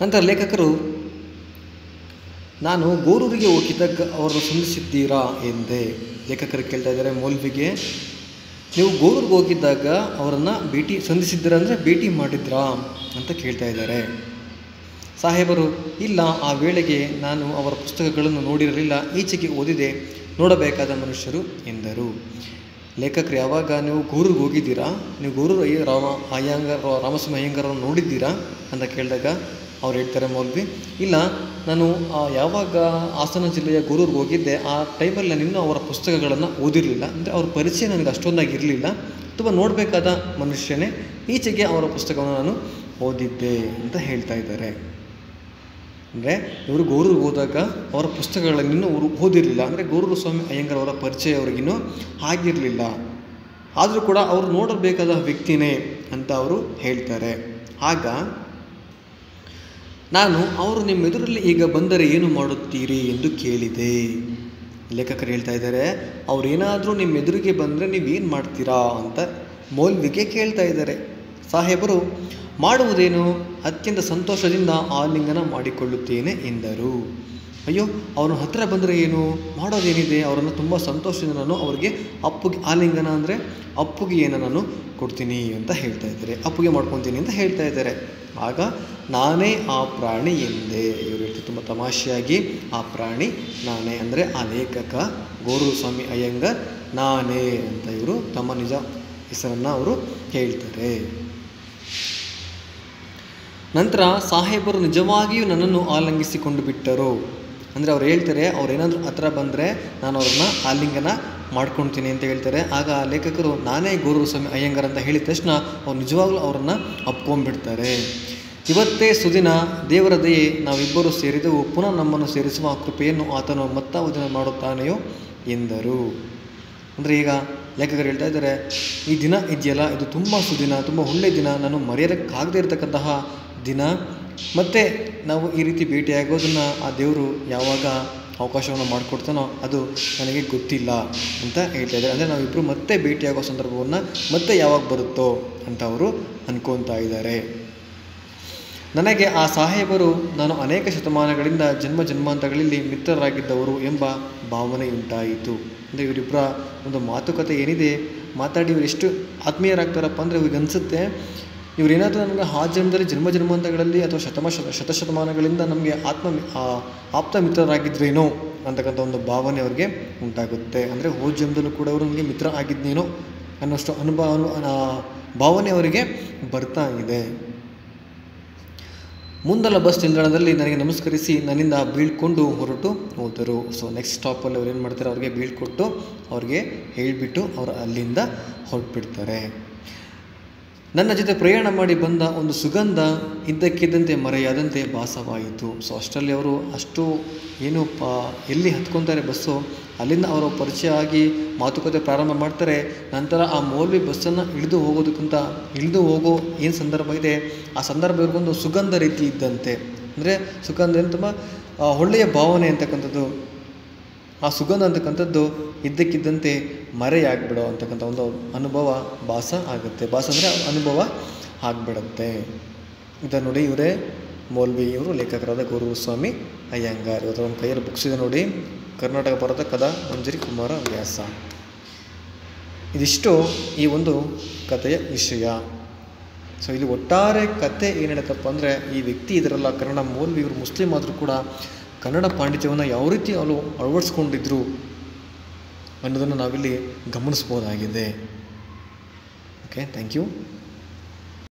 ನಂತರ ಲೇಖಕರು ನಾನು ಗೋರೂರಿಗೆ ಹೋಗಿದ್ದಾಗ ಅವರನ್ನು ಸಂಧಿಸಿದ್ದೀರಾ ಎಂದೆ ಲೇಖಕರು ಕೇಳ್ತಾ ಇದ್ದಾರೆ ಮೌಲ್ವಿಗೆ ನೀವು ಗೋರೂರಿಗೆ ಹೋಗಿದ್ದಾಗ ಅವರನ್ನು ಭೇಟಿ ಸಂಧಿಸಿದ್ದೀರಾ ಅಂದರೆ ಭೇಟಿ ಮಾಡಿದ್ರಾ ಅಂತ ಕೇಳ್ತಾ ಇದ್ದಾರೆ ಸಾಹೇಬರು ಇಲ್ಲ ಆ ವೇಳೆಗೆ ನಾನು ಅವರ ಪುಸ್ತಕಗಳನ್ನು ನೋಡಿರಲಿಲ್ಲ ಈಚೆಗೆ ಓದಿದೆ ನೋಡಬೇಕಾದ ಮನುಷ್ಯರು ಎಂದರು ಲೇಖಕರು ಯಾವಾಗ ನೀವು ಗೋರೂರಿಗೆ ಹೋಗಿದ್ದೀರಾ ನೀವು ಗೋರೂರು ಅಯ್ಯ ರಾಮ ಅಯ್ಯಂಗಾರ್ ರಾಮಸ್ವಾಮಿ ಅಯ್ಯಂಗಾರನ್ನು ನೋಡಿದ್ದೀರಾ ಅಂತ ಕೇಳಿದಾಗ ಅವ್ರು ಹೇಳ್ತಾರೆ ಮೌಲ್ವಿ ಇಲ್ಲ ನಾನು ಆ, ಯಾವಾಗ ಹಾಸನ ಜಿಲ್ಲೆಯ ಗೋರೂರಿಗೆ ಹೋಗಿದ್ದೆ ಆ ಟೈಮಲ್ಲಿ ನಾನು ಇನ್ನೂ ಅವರ ಪುಸ್ತಕಗಳನ್ನು ಓದಿರಲಿಲ್ಲ ಅಂದರೆ ಅವ್ರ ಪರಿಚಯ ನನಗೆ ಅಷ್ಟೊಂದಾಗಿ ಇರಲಿಲ್ಲ ತುಂಬ ನೋಡಬೇಕಾದ ಮನುಷ್ಯನೇ ಈಚೆಗೆ ಅವರ ಪುಸ್ತಕವನ್ನು ನಾನು ಓದಿದ್ದೆ ಅಂತ ಹೇಳ್ತಾ ಇದ್ದಾರೆ ಅಂದರೆ ಇವರು ಗೋರೂರಿಗೆ ಹೋದಾಗ ಅವರ ಪುಸ್ತಕಗಳನ್ನು ಇನ್ನೂ ಅವರು ಓದಿರಲಿಲ್ಲ ಅಂದರೆ ಗೋರೂರು ಸ್ವಾಮಿ ಅಯ್ಯಂಗಾರ್ ಅವರ ಪರಿಚಯ ಅವರಿಗಿನ್ನೂ ಆಗಿರಲಿಲ್ಲ ಆದರೂ ಕೂಡ ಅವರು ನೋಡಬೇಕಾದ ವ್ಯಕ್ತಿನೇ ಅಂತ ಅವರು ಹೇಳ್ತಾರೆ ಆಗ ನಾನು ಅವರು ನಿಮ್ಮ ಎದುರಲ್ಲಿ ಈಗ ಬಂದರೆ ಏನು ಮಾಡುತ್ತೀರಿ ಎಂದು ಕೇಳಿದೆ ಲೇಖಕರು ಹೇಳ್ತಾ ಇದ್ದಾರೆ ಅವರೇನಾದರೂ ನಿಮ್ಮ ಎದುರಿಗೆ ಬಂದರೆ ನೀವೇನು ಮಾಡ್ತೀರಾ ಅಂತ ಮೌಲ್ವಿಗೆ ಕೇಳ್ತಾ ಇದ್ದಾರೆ ಸಾಹೇಬರು ಮಾಡುವುದೇನು ಅತ್ಯಂತ ಸಂತೋಷದಿಂದ ಆಲಿಂಗನ ಮಾಡಿಕೊಳ್ಳುತ್ತೇನೆ ಎಂದರು ಅಯ್ಯೋ ಅವನ ಹತ್ತಿರ ಬಂದರೆ ಏನು ಮಾಡೋದೇನಿದೆ ಅವರನ್ನು ತುಂಬ ಸಂತೋಷದಿಂದ ನಾನು ಅವರಿಗೆ ಅಪ್ಪುಗೆ ಆಲಿಂಗನ ಅಂದರೆ ಅಪ್ಪುಗೆಯನ್ನು ನಾನು ಕೊಡ್ತೀನಿ ಅಂತ ಹೇಳ್ತಾ ಇದ್ದಾರೆ ಅಪ್ಪುಗೆ ಮಾಡ್ಕೊತೀನಿ ಅಂತ ಹೇಳ್ತಾ ಇದ್ದಾರೆ ಆಗ ನಾನೇ ಆ ಪ್ರಾಣಿ ಎಂದೆ ಇವರು ಹೇಳ್ತಾರೆ ತುಂಬ ತಮಾಷೆಯಾಗಿ ಆ ಪ್ರಾಣಿ ನಾನೇ ಅಂದರೆ ಆ ಲೇಖಕ ಗೋರು ಸ್ವಾಮಿ ಅಯ್ಯಂಗರ್ ನಾನೇ ಅಂತ ಇವರು ತಮ್ಮ ನಿಜ ಹೆಸರನ್ನು ಅವರು ಹೇಳ್ತಾರೆ ನಂತರ ಸಾಹೇಬರು ನಿಜವಾಗಿಯೂ ನನ್ನನ್ನು ಆಲಂಗಿಸಿಕೊಂಡು ಬಿಟ್ಟರು ಅಂದರೆ ಅವ್ರು ಹೇಳ್ತಾರೆ ಅವ್ರೇನಾದರೂ ಹತ್ರ ಬಂದರೆ ನಾನು ಅವ್ರನ್ನ ಆಲಿಂಗನ ಮಾಡ್ಕೊಳ್ತೀನಿ ಅಂತ ಹೇಳ್ತಾರೆ ಆಗ ಆ ಲೇಖಕರು ನಾನೇ ಗೋರು ಸ್ವಾಮಿ ಅಯ್ಯಂಗಾರ್ ಅಂತ ಹೇಳಿದ ತಕ್ಷಣ ಅವ್ರು ನಿಜವಾಗ್ಲೂ ಅವರನ್ನು ಅಪ್ಕೊಂಡ್ಬಿಡ್ತಾರೆ ಇವತ್ತೇ ಸುದಿನ ದೇವರ ದಯೆ ನಾವಿಬ್ಬರು ಸೇರಿದೆವು ಪುನಃ ನಮ್ಮನ್ನು ಸೇರಿಸುವ ಕೃಪೆಯನ್ನು ಆತನು ಮತ್ತಾವುದನ್ನು ಮಾಡುತ್ತಾನೆಯೋ ಎಂದರು ಅಂದರೆ ಈಗ ಲೇಖಕರು ಹೇಳ್ತಾ ಇದ್ದಾರೆ ಈ ದಿನ ಇದೆಯಲ್ಲ ಇದು ತುಂಬ ಸುದಿನ ತುಂಬ ಒಳ್ಳೆಯ ದಿನ ನಾನು ಮರೆಯೋದಕ್ಕಾಗದೇ ಇರತಕ್ಕಂತಹ ದಿನ ಮತ್ತು ನಾವು ಈ ರೀತಿ ಭೇಟಿಯಾಗೋದನ್ನು ಆ ದೇವರು ಯಾವಾಗ ಅವಕಾಶವನ್ನು ಮಾಡಿಕೊಡ್ತಾನೋ ಅದು ನನಗೆ ಗೊತ್ತಿಲ್ಲ ಅಂತ ಹೇಳ್ತಾ ಇದ್ದಾರೆ ಅಂದರೆ ನಾವಿಬ್ಬರು ಮತ್ತೆ ಭೇಟಿಯಾಗೋ ಸಂದರ್ಭವನ್ನು ಮತ್ತೆ ಯಾವಾಗ ಬರುತ್ತೋ ಅಂತ ಅವರು ಅನ್ಕೊತಾ ಇದ್ದಾರೆ ನನಗೆ ಆ ಸಾಹೇಬರು ನಾನು ಅನೇಕ ಶತಮಾನಗಳಿಂದ ಜನ್ಮ ಜನ್ಮಾಂತಗಳಲ್ಲಿ ಮಿತ್ರರಾಗಿದ್ದವರು ಎಂಬ ಭಾವನೆಯುಂಟಾಯಿತು ಅಂದರೆ ಇವರಿಬ್ಬರ ಒಂದು ಮಾತುಕತೆ ಏನಿದೆ ಮಾತಾಡಿ ಇವರು ಎಷ್ಟು ಆತ್ಮೀಯರಾಗ್ತಾರಪ್ಪ ಅಂದರೆ ಇವ್ರಿಗೆ ಅನಿಸುತ್ತೆ ಇವರೇನಾದರೂ ನಮಗೆ ಆ ಜನ್ಮದಲ್ಲಿ ಜನ್ಮ ಜನ್ಮಾಂತಗಳಲ್ಲಿ ಅಥವಾ ಶತಮ ಶತ ಶತಶತಮಾನಗಳಿಂದ ನಮಗೆ ಆತ್ಮ ಆ, ಆಪ್ತ ಮಿತ್ರರಾಗಿದ್ರೇನೋ ಅಂತಕ್ಕಂಥ ಒಂದು ಭಾವನೆ ಅವ್ರಿಗೆ ಉಂಟಾಗುತ್ತೆ ಅಂದರೆ ಹೋದ ಜನ್ಮದಲ್ಲೂ ಕೂಡ ಅವರು ನಮಗೆ ಮಿತ್ರ ಆಗಿದ್ನೇನೋ ಅನ್ನೋಷ್ಟು ಅನುಭವ ಅನು- ಆ, ಭಾವನೆ ಅವರಿಗೆ ಬರ್ತಾ ಇದೆ ಮುಂದಲ ಬಸ್ ನಿಲ್ದಾಣದಲ್ಲಿ ನನಗೆ ನಮಸ್ಕರಿಸಿ ನನ್ನಿಂದ ಬೀಳ್ಕೊಂಡು ಹೊರಟು ಹೋದರು ಸೊ ನೆಕ್ಸ್ಟ್ ಸ್ಟಾಪಲ್ಲಿ ಅವ್ರು ಏನು ಮಾಡ್ತಾರೆ ಅವ್ರಿಗೆ ಬೀಳ್ಕೊಟ್ಟು ಅವ್ರಿಗೆ ಹೇಳಿಬಿಟ್ಟು ಅವರು ಅಲ್ಲಿಂದ ಹೊರಟ್ಬಿಡ್ತಾರೆ ನನ್ನ ಜೊತೆ ಪ್ರಯಾಣ ಮಾಡಿ ಬಂದ ಒಂದು ಸುಗಂಧ ಇದ್ದಕ್ಕಿದ್ದಂತೆ ಮರೆಯಾದಂತೆ ಭಾಸವಾಯಿತು ಸೊ ಅಷ್ಟರಲ್ಲಿ ಅವರು ಅಷ್ಟು ಏನು ಪ ಎಲ್ಲಿ ಹತ್ಕೊತಾರೆ ಬಸ್ಸು ಅಲ್ಲಿಂದ ಅವರ ಪರಿಚಯ ಆಗಿ ಮಾತುಕತೆ ಪ್ರಾರಂಭ ಮಾಡ್ತಾರೆ ನಂತರ ಆ ಮೌಲ್ವಿ ಬಸ್ಸನ್ನು ಇಳಿದು ಹೋಗೋದಕ್ಕಿಂತ ಇಳಿದು ಹೋಗೋ ಏನು ಸಂದರ್ಭ ಇದೆ ಆ ಸಂದರ್ಭ ಇವ್ರಿಗೊಂದು ಸುಗಂಧ ರೀತಿ ಇದ್ದಂತೆ ಅಂದರೆ ಸುಗಂಧ ಏನು ತುಂಬ ಆ, ಒಳ್ಳೆಯ ಭಾವನೆ ಅಂತಕ್ಕಂಥದ್ದು ಆ ಸುಗಂಧ ಅಂತಕ್ಕಂಥದ್ದು ಇದ್ದಕ್ಕಿದ್ದಂತೆ ಮರೆಯಾಗ್ಬಿಡೋ ಅಂತಕ್ಕಂಥ ಒಂದು ಅನುಭವ ಭಾಸ ಆಗುತ್ತೆ ಭಾಸ ಅಂದರೆ ಅನುಭವ ಆಗಿಬಿಡುತ್ತೆ ಇದನ್ನು ನೋಡಿ ಇವರೇ ಮೌಲ್ವಿ ಇವರು ಲೇಖಕರಾದ ಗೌರವ ಸ್ವಾಮಿ ಅಯ್ಯಂಗಾರ್ ಇವರ ಒಂದು ಕೈಯಲ್ಲಿ ಬುಕ್ಸ್ ಇದೆ ನೋಡಿ ಕರ್ನಾಟಕ ಭಾರತ ಕದಾ ಮಂಜರಿ ಕುಮಾರ ವ್ಯಾಸ ಇದಿಷ್ಟು ಈ ಒಂದು ಕಥೆಯ ವಿಷಯ ಸೊ ಇಲ್ಲಿ ಒಟ್ಟಾರೆ ಕತೆ ಏನು ಹೇಳುತ್ತಪ್ಪ ಅಂದರೆ ಈ ವ್ಯಕ್ತಿ ಇದರಲ್ಲ ಕನ್ನಡ ಮೌಲ್ವಿ ಇವರು ಮುಸ್ಲಿಂ ಆದರೂ ಕೂಡ ಕನ್ನಡ ಪಾಂಡಿತ್ಯವನ್ನು ಯಾವ ರೀತಿ ಅವರು ಅಳವಡಿಸ್ಕೊಂಡಿದ್ರು ಅನ್ನೋದನ್ನು ನಾವಿಲ್ಲಿ ಗಮನಿಸ್ಬೋದಾಗಿದೆ ಓಕೆ ಥ್ಯಾಂಕ್ ಯು